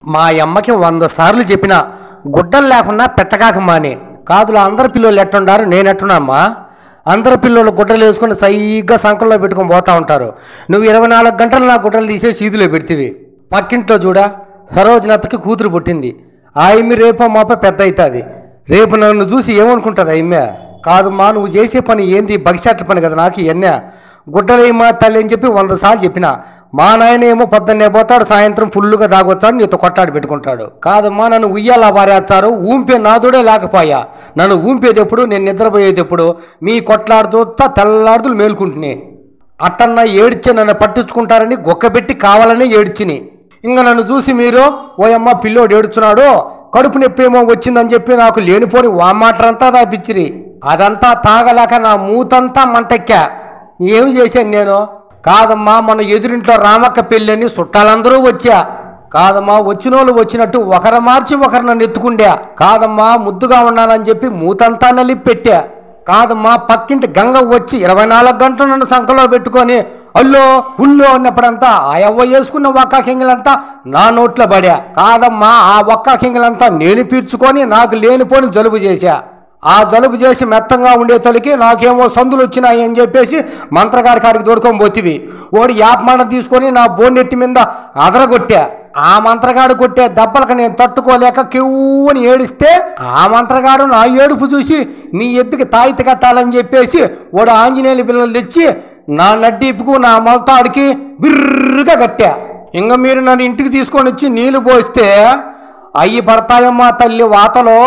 మా అమ్మకి వంద సార్లు చెప్పిన గుడ్డలు లేకుండా పెట్టకాకమ్మా అని కాదులా అందరు పిల్లలు ఎట్టుండారు నేను ఎట్టున్నామ్మా అందరు పిల్లలు గుడ్డలు వేసుకొని సైగ్గా సంకల్లో పెట్టుకొని పోతా ఉంటారు నువ్వు ఇరవై నాలుగు గంటలు నా గుడ్డలు తీసేసి ఈదులో పెడితివి పక్కింట్లో చూడా సరోజనత్తకి కూతురు పుట్టింది ఆ ఇమ్మి రేపో మాప పెద్ద అవుతుంది రేపు నన్ను చూసి ఏమనుకుంటుంది ఆ ఇమ్మె కాదమ్మా నువ్వు చేసే పని ఏంది బగిసెట్ల పని కదా నాకు ఇవన్నీ గుడ్డలేమా తల్లి అని చెప్పి వంద సార్లు చెప్పిన మా నాయన ఏమో పొద్దున్నే పోతాడు సాయంత్రం ఫుల్లుగా దాగొచ్చాడు నీతో కొట్టాడు పెట్టుకుంటాడు కాదమ్మా నన్ను ఉయ్యాలా పారేస్తారు ఊంపే నాదుడే లేకపోయా నన్ను ఊంపేది ఎప్పుడు నేను నిద్రపోయేది ఎప్పుడు మీ కొట్లాడుతూ తెల్లాడుతూ మేలుకుంటున్నాయి అట్టన్నా ఏడ్చి నన్ను పట్టించుకుంటారని గొక్కబెట్టి కావాలని ఏడ్చిని ఇంకా నన్ను చూసి మీరు ఓయమ్మ పిల్లోడు ఏడుచున్నాడు కడుపు నొప్పి ఏమో వచ్చిందని చెప్పి నాకు లేనిపోని వామాటరంతా దాపిచ్చిరి అదంతా తాగలేక నా మూతంతా మంటెక్కా ఏమి చేశాను నేను కాదమ్మా మన ఎదురింట్లో రామక్క పెళ్ళని చుట్టాలందరూ వచ్చా కాదమ్మా వచ్చిన వాళ్ళు వచ్చినట్టు ఒకరు మార్చి ఒకరు నన్ను ఎత్తుకుండా కాదమ్మా ముద్దుగా ఉన్నానని చెప్పి మూతంతా నలిపి పెట్టా కాదమ్మా పక్కింటి గంగ వచ్చి ఇరవై నాలుగు గంటలు నన్ను సంకలో పెట్టుకొని అల్లో ఉల్లో అన్నప్పుడంతా ఆ ఎవ్వ వేసుకున్న ఒక్క కింగిలంతా నా నోట్లో పడా కాదమ్మా ఆ ఒక్క కింగిలంతా నేను పీల్చుకొని నాకు లేనిపోని జలుబు చేశా ఆ జలుబు చేసి మెత్తంగా ఉండే తొలికి నాకేమో సందులు వచ్చినాయి అని చెప్పేసి మంత్రగారి కాడికి దొడుకొని పోతివి ఓడి యాప్మాన తీసుకొని నా బోన్నెత్తి మీద అదరగొట్టా ఆ మంత్రగాడు కొట్టే దెబ్బలకు నేను తట్టుకోలేక కెవ్వుని ఏడిస్తే ఆ మంత్రగాడు నా ఏడుపు చూసి మీ ఎప్పికి తాయిత కట్టాలని చెప్పేసి ఓడు ఆంజనేయుల పిల్లలు తెచ్చి నా నడ్డీపుకు నా మొలతాడికి బిర్రుగా కట్టా ఇంకా మీరు నన్ను ఇంటికి తీసుకొని వచ్చి నీళ్లు పోస్తే అయ్యి పడతాయమ్మా తల్లి వాతలో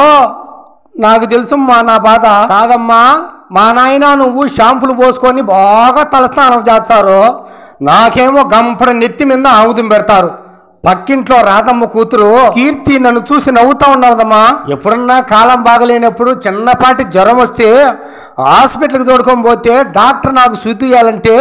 నాకు తెలుసమ్మా నా బాధ కాదమ్మా మా నాయన నువ్వు షాంపులు పోసుకొని బాగా తలస్నానం చేస్తారు నాకేమో గంపడ నెత్తి మీద ఆముదం పెడతారు పక్కింట్లో రాధమ్మ కూతురు కీర్తి నన్ను చూసి నవ్వుతా ఉన్నదమ్మా ఎప్పుడన్నా కాలం బాగలేనప్పుడు చిన్నపాటి జ్వరం వస్తే హాస్పిటల్కి తోడుకొని పోతే డాక్టర్ నాకు సూతి ఇయ్యాలంటే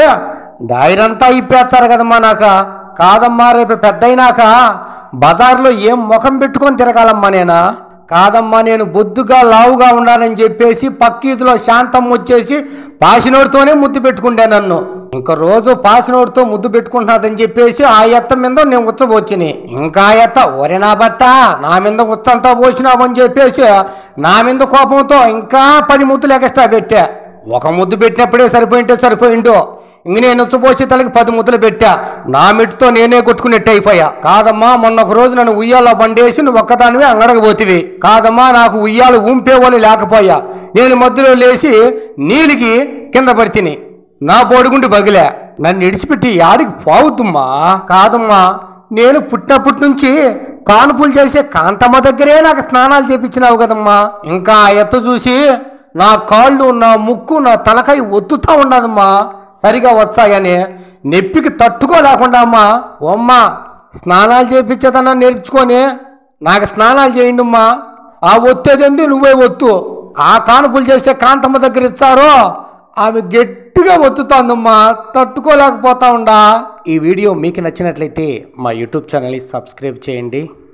డైరంతా ఇప్పేస్తారు కదమ్మా నాక కాదమ్మా రేపు పెద్దయినాక బజార్లో ఏం ముఖం పెట్టుకొని తిరగాలమ్మా నేనా కాదమ్మా నేను బొద్దుగా లావుగా ఉన్నానని చెప్పేసి పక్కీదిలో శాంతం వచ్చేసి పాసినోడితోనే ముద్దు పెట్టుకుంటే నన్ను ఇంకా రోజు పాసినోడితో ముద్దు పెట్టుకుంటున్నదని చెప్పేసి ఆ ఎత్త మీద నేను ఉచ్చబోచ్చిని ఇంకా ఆ ఎత్త ఒరే నా బట్ట నా మీద ఉచ్చంతా పోసినావని చెప్పేసి నా మీద కోపంతో ఇంకా పది ముద్దులు ఎక్స్ట్రా పెట్టా ఒక ముద్దు పెట్టినప్పుడే సరిపోయింటే సరిపోయిండో ఇంక నేను ఉచ్చపోసి తలకి పది ముద్దలు పెట్టా నా మెట్టుతో నేనే కొట్టుకున్నట్టు అయిపోయా కాదమ్మా మొన్న ఒక రోజు నన్ను ఉయ్యాల బండేసి నువ్వు ఒక్కదానివే అంగడకు పోతివి కాదమ్మా నాకు ఉయ్యాలు ఊంపేవాళ్ళు లేకపోయా నేను మధ్యలో లేచి నీలికి కింద పడితిని నా బోడిగుండి బగిలే నన్ను ఇడిచిపెట్టి యాడికి పోవద్దమ్మా కాదమ్మా నేను పుట్టినప్పటి నుంచి కానుపులు చేసే కాంతమ్మ దగ్గరే నాకు స్నానాలు చేపించినావు కదమ్మా ఇంకా ఆ ఎత్తు చూసి నా కాళ్ళు నా ముక్కు నా తలకాయ ఒత్తుతా ఉండదమ్మా సరిగా వచ్చాయని నొప్పికి తట్టుకోలేకుండా అమ్మా ఓ అమ్మా స్నానాలు చేపించేదన్నా నేర్చుకొని నాకు స్నానాలు చేయండి అమ్మా ఆ ఒత్తేదేంది నువ్వే ఒత్తు ఆ కానుపులు చేసే కాంతమ్మ దగ్గర ఇచ్చారో ఆమె గట్టిగా ఒత్తుతోందమ్మా తట్టుకోలేకపోతా ఉండా ఈ వీడియో మీకు నచ్చినట్లయితే మా యూట్యూబ్ ఛానల్ని సబ్స్క్రైబ్ చేయండి